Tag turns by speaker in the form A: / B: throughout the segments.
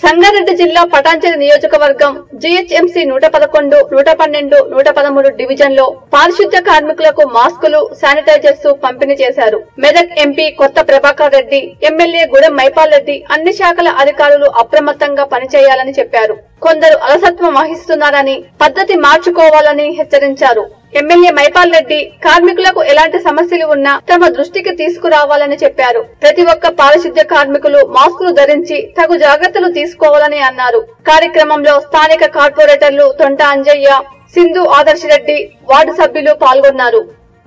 A: సంగారెడ్డి జిల్లా పటాంచెరు నియోజకవర్గం జీహెచ్ఎంసీ నూట పదకొండు నూట పన్నెండు నూట పదమూడు డివిజన్ లో పారిశుద్ధ్య కార్మికులకు మాస్కులు శానిటైజర్స్ పంపిణీ చేశారు మెదక్ ఎంపీ కొత్త ప్రభాకర్ రెడ్డి ఎమ్మెల్యే గూడెం మైపాల్ రెడ్డి అన్ని శాఖల అధికారులు అప్రమత్తంగా పనిచేయాలని చెప్పారు కొందరు అలసత్వం వహిస్తున్నారని పద్ధతి మార్చుకోవాలని హెచ్చరించారు ఎమ్మెల్యే మైపాల్ రెడ్డి కార్మికులకు ఎలాంటి సమస్యలు ఉన్నా తమ దృష్టికి తీసుకురావాలని చెప్పారు ప్రతి ఒక్క పారిశుద్ధ్య కార్మికులు మాస్కులు ధరించి తగు జాగ్రత్తలు తీసుకోవాలని అన్నారు కార్యక్రమంలో స్థానిక కార్పొరేటర్లు తొంట అంజయ్య సింధు ఆదర్శ్ రెడ్డి వార్డు సభ్యులు పాల్గొన్నారు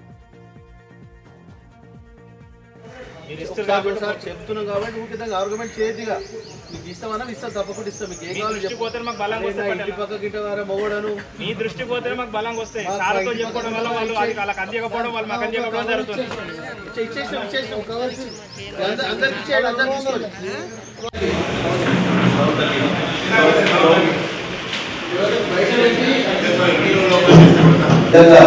B: మీరు ఇస్తారు కాబట్టి
C: సార్ చెప్తున్నాం కాబట్టి ఊరికే దానికి ఆర్గ్యుమెంట్ చేయొద్దుగా మీకు ఇస్తామన్నా ఇస్తాం తప్పకుండా ఇస్తాం మీకు ఏం
B: మీ
C: కావాలో
B: దృష్టికి
C: చెప్పు
B: పోతే మాకు బలంగా
C: నేను
B: వస్తాయి
C: ఇంటి
B: పట్టణ.
C: పక్క గిట్ట వారా మొగోడను
B: మీ దృష్టికి పోతే మాకు బలంగా వస్తాయి
C: మాకు
B: సార్తో
C: బయట
B: చెప్పుకోవడం వల్ల వాళ్ళు అది వాళ్ళకి అందియకపోవడం వాళ్ళు మాకు అందియకపోవడం జరుగుతుంది
C: ఇచ్చే- ఇచ్చేసినాం ఇచ్చేసినాం కావాల్సింది అందరికి అందరికి ఇచ్చేయండి అందరికి ఇచ్చేయండి
D: ముఖ్యంగా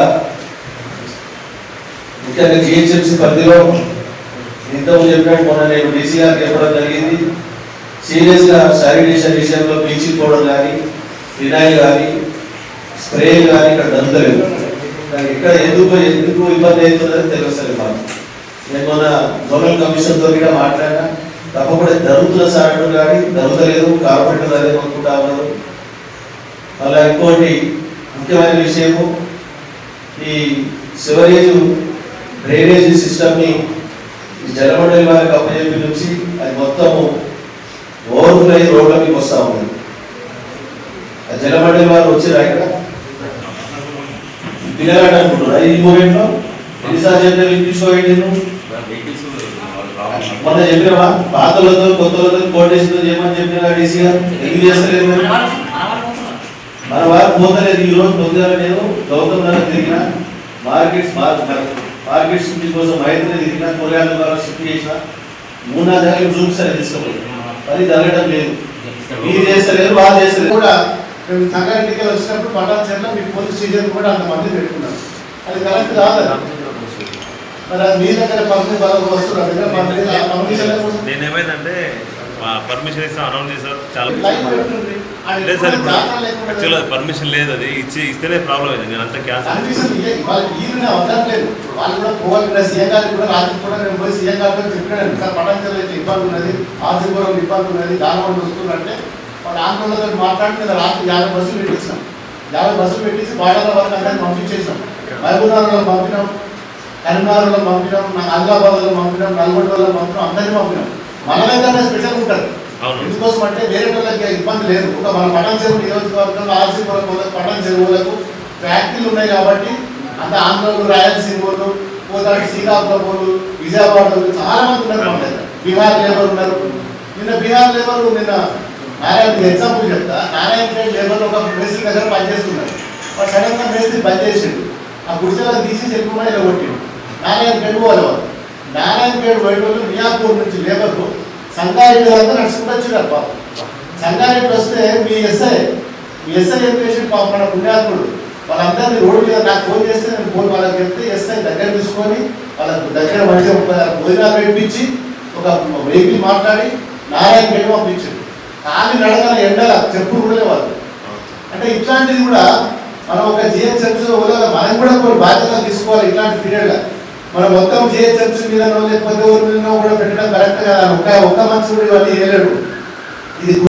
D: ముఖ్యంగా జిహెచ్ఎంసీ పరిధిలో ఇంతకు చెప్పినట్టు మొన్న నేను డీసీ గారికి చెప్పడం జరిగింది సీరియస్గా శానిటేషన్ విషయంలో బ్లీచింగ్ పౌడర్ కానీ ఫినాయిల్ కానీ స్ప్రే కానీ ఇక్కడ దొరకలేదు నాకు ఇక్కడ ఎందుకు ఎందుకు ఇబ్బంది అవుతుందని తెలుస్తుంది మాకు నేను మొన్న జోనల్ కమిషన్తో కూడా మాట్లాడినా తప్పకుండా జరుగుతున్న సార్ కానీ జరుగుతలేదు కార్పొరేటర్ అదే అనుకుంటా ఉన్నారు మళ్ళీ ఇంకోటి ముఖ్యమైన విషయము ఈ సివరేజ్ డ్రైనేజ్ సిస్టమ్ని ఈ జలమండలి వారికి అప్పచెప్పి నుంచి అది మొత్తము ఓవర్ఫ్లో అయ్యి రోడ్ల మీకు వస్తూ ఉంది ఆ జలమండలి వారు వచ్చిరా ఇక్కడ పిల్లగాడు అనుకుంటున్నారు ఈ మూమెంట్లో ఎన్నిసార్లు చెప్పిన వినిపించుకోవేంటి నువ్వు మొన్న చెప్పినవా పాతలతో కొత్తలతో కోటేశ్వరం చేయమని చెప్పిన డీసీ గారు ఎందుకు చేస్తలేదు మరి? మన వారు పోతలేదు ఈ రోజు పొద్దున నేను గౌతమ్ నగర్ తిరిగిన మార్కెట్స్ మార్కెట్ షిఫ్ట్ కోసం మహేంద్ర తిరిగిన కూరగాయల ద్వారా షిఫ్ట్ చేసిన మూడు నాలుగు దగ్గర చూపిస్తారు తీసుకోవాలి అది జరగడం లేదు మీరు చేస్తలేరు వాళ్ళు చేస్తలేరు
E: కూడా మేము సంగారెడ్డికి వచ్చినప్పుడు పటాన్ చెర్ల మీ పోలీస్ స్టేషన్ కూడా అంతమంది పెట్టుకున్నాం అది కరెక్ట్ కాదు అది. మరి అది మీ దగ్గర పంపిణీ బలం వస్తున్నారు దగ్గర పంపిణీ పర్మిషన్
F: నేనేమైందంటే పర్మిషన్ ఇస్తాం అనౌన్స్ చేశారు చాలా
E: లైన్ పెట్టుండ్రి. అది
F: లేదు సార్ ఇప్పుడు
E: జాతర లేకుండా
F: యాక్చువల్గా పర్మిషన్ లేదు అది ఇచ్చి ఇస్తేనే ప్రాబ్లం అయింది నేను అంతా క్యాన్సల్
E: పర్మిషన్ ఇయ్య- వాళ్ళకి ఈయన వదలట్లేదు వాళ్ళు కూడా పోవాలి కదా సీఎం గారికి కూడా రాత్రి కూడా నేను పోయి సీఎం గారితో చెప్పాను సార్ పటాన్ చెర్ల ఇట్లా ఇబ్బంది ఉన్నది ఆసిపురం ఇబ్బంది ఉన్నది దానివల్ల వస్తుందంటే వాళ్ళ ఆందోళనతో మాట్లాడి నేను రాత్రి యాభై బస్సులు పెట్టించినాం యాభై బస్సులు పెట్టించి బాడల వరకు అందరినీ పంపించేసినాం మహబూబ్నగర్లో పంపినాం కరీంనగర్లో పంపినాం ఆదిలాబాద్లో పంపినాం నల్గొండలో పంపినాం అందరినీ పంపినాం మన దగ్గర స్పెషల్ ఉంటారు
F: అవును.
E: ఎందుకోసం అంటే వేరే వాళ్ళకి ఇబ్బంది లేదు ఒక మన పట్టణ చెరువు నియోజకవర్గంలో ఆర్సీపురం పట్టణ చెరువులకు ఫ్యాక్టరీలు ఉన్నాయి కాబట్టి అంత ఆంధ్రలు రాయలసీమలు పోతాడు శ్రీకాకుళం వాళ్ళు విజయవాడ వాళ్ళు చాలా మంది ఉన్నారు మన దగ్గర బీహార్ లేబర్ ఉన్నారు నిన్న బీహార్ లేబర్ నిన్న నారాయణ ఎగ్జాంపుల్ చెప్తా నారాయణ ఖేడ్ లేబర్ ఒక మేస్త్రి దగ్గర పనిచేస్తున్నారు వాడు సడన్ గా మేస్త్రి పనిచేసిండు ఆ గుడిసెలను తీసి చెప్పుకున్నా ఇలా కొట్టిండు నారాయణ ఖేడ్ పోవాలి వాళ్ళు నారాయణ ఖేడ్ పోయే వాళ్ళు మియాపూర్ నుంచి లేబర్లు సంగారెడ్డి వరకు నడుచుకుంటూ వచ్చినారు పాపం సంగారెడ్డి వస్తే మీ ఎస్ఐ మీ ఎస్ఐ ఏం చేసి పాపం మన పుణ్యాత్ముడు వాళ్ళందరినీ రోడ్డు మీద నాకు ఫోన్ చేస్తే నేను ఫోన్ వాళ్ళకి చెప్తే ఎస్ఐ దగ్గర తీసుకొని వాళ్ళకు దగ్గర మంచిగా ముప్పై ఆరు భోజనాలు పెట్టించి ఒక వెహికల్ మాట్లాడి నారాయణ గేట్ పంపించాడు కాలి నడకల ఎండల చెప్పులు కూడా వాళ్ళు అంటే ఇట్లాంటిది కూడా మనం ఒక జిహెచ్ఎంసీ మనం కూడా కొన్ని బాధ్యతలు తీసుకోవాలి ఇట్లాంటి పీరియడ్లో మనం మొత్తం జిహెచ్ఎంసీ మీద లేకపోతే ఊరి మీద కూడా పెట్టడం కరెక్ట్ కదా ఒక్క ఒక్క మనిషి కూడా ఇవన్నీ చేయలేడు ఇది